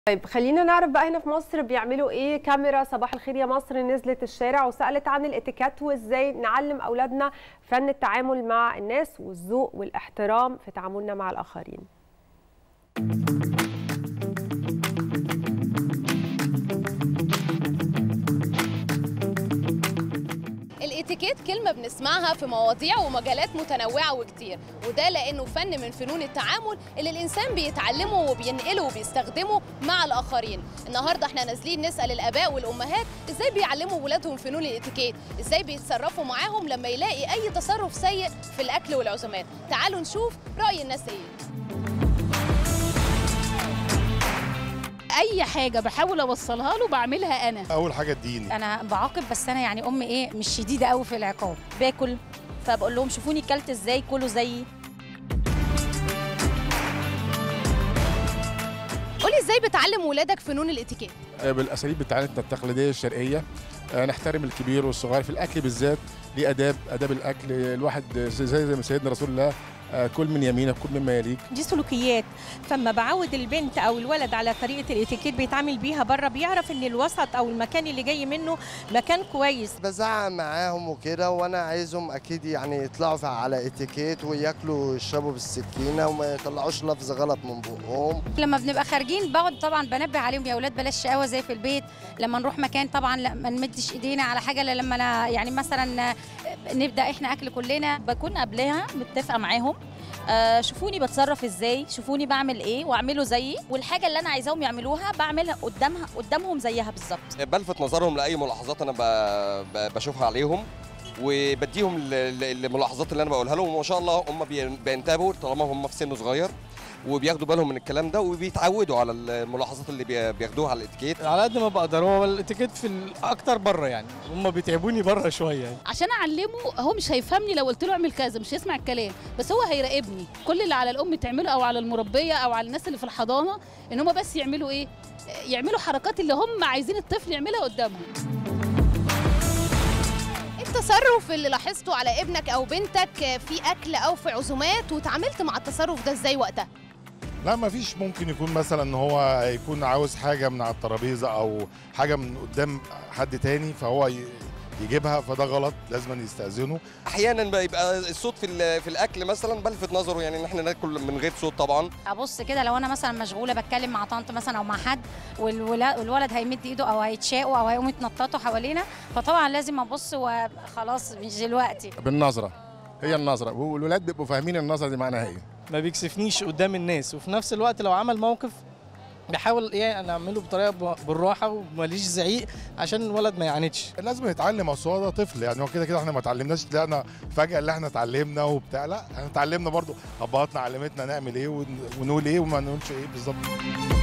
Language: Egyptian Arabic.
طيب خلينا نعرف بقى هنا في مصر بيعملوا ايه كاميرا صباح الخير يا مصر نزلت الشارع وسالت عن الاتيكيت وازاي نعلم اولادنا فن التعامل مع الناس والذوق والاحترام في تعاملنا مع الاخرين الاتيكيت كلمة بنسمعها في مواضيع ومجالات متنوعة وكتير وده لأنه فن من فنون التعامل اللي الإنسان بيتعلمه وبينقله وبيستخدمه مع الآخرين النهاردة احنا نازلين نسأل الآباء والأمهات إزاي بيعلموا ولادهم فنون الاتيكيت إزاي بيتصرفوا معاهم لما يلاقي أي تصرف سيء في الأكل والعزومات تعالوا نشوف رأي الناس إيه اي حاجه بحاول اوصلها له بعملها انا اول حاجه الدين انا بعاقب بس انا يعني ام ايه مش شديده قوي في العقاب باكل فبقول لهم شوفوني كلت ازاي كلوا زيي قولي إزاي بتعلم ولادك فنون الاتيكيت بالاساليب بتاعتنا التقليديه الشرقيه آه، نحترم الكبير والصغير في الاكل بالذات ليه اداب اداب الاكل الواحد زي زي ما سيدنا رسول الله آه، كل من يمينك كل مما يليك دي سلوكيات فما بعود البنت او الولد على طريقه الاتيكيت بيتعامل بيها بره بيعرف ان الوسط او المكان اللي جاي منه مكان كويس بزعق معاهم وكده وانا عايزهم اكيد يعني يطلعوا في- على اتيكيت وياكلوا ويشربوا بالسكينه وما يطلعوش لفظ غلط من بقهم لما بنبقى خارجين بقعد طبعا بنبه عليهم يا اولاد بلاش شقاوه زي في البيت لما نروح مكان طبعا لا ما نمدش ايدينا على حاجه الا لما أنا يعني مثلا نبدا احنا اكل كلنا بكون قبلها متفقه معاهم آه شوفوني بتصرف ازاي شوفوني بعمل ايه واعملوا زيي والحاجه اللي انا عايزاهم يعملوها بعملها قدامها قدامهم زيها بالظبط بلفت نظرهم لاي ملاحظات انا ب- ب- بشوفها عليهم وبديهم ال- ال- الملاحظات اللي انا بقولها لهم وما شاء الله هم بي- بينتبهوا طالما هم في سن صغير وبياخدوا بالهم من الكلام ده وبيتعودوا على الملاحظات اللي بي- بياخدوها على الاتيكيت على قد ما بقدر هو الاتيكيت في الاكتر بره يعني هم بيتعبوني بره شويه يعني. عشان اعلمه هو مش هيفهمني لو قلت له اعمل كذا مش هيسمع الكلام بس هو هيراقبني كل اللي على الام تعمله او على المربيه او على الناس اللي في الحضانه ان هم بس يعملوا ايه يعملوا حركات اللي هم عايزين الطفل يعملها قدامهم التصرف اللي لاحظته على ابنك أو بنتك في أكل أو في عزومات وتعاملت مع التصرف ده إزاي وقتها لا ما فيش ممكن يكون مثلا ان هو يكون عاوز حاجه من على الترابيزه او حاجه من قدام حد تاني فهو ي- يجيبها فده غلط لازم يستاذنه احيانا بيبقى الصوت في ال- في الاكل مثلا بلفت نظره يعني ان احنا ناكل من غير صوت طبعا ابص كده لو انا مثلا مشغوله بتكلم مع طنط مثلا او مع حد والولا- والولد هيمد ايده او هيتشاقوا او هيقوموا يتنططوا حوالينا فطبعا لازم ابص وخلاص مش دلوقتي بالنظره هي النظره والولاد بيبقوا فاهمين النظره دي معناها ايه ما بيكسفنيش قدام الناس وفي نفس الوقت لو عمل موقف بحاول ايه انا اعمله بطريقه ب- بالراحه وماليش زعيق عشان الولد ما يعاندش لازم يتعلم اصل هو ده طفل يعني هو كده كده احنا ما اتعلمناش طلعنا فجاه اللي احنا اتعلمنا وبتاع لا احنا اتعلمنا برضو ابهاتنا علمتنا نعمل ايه ون- ونقول ايه وما نقولش ايه بالظبط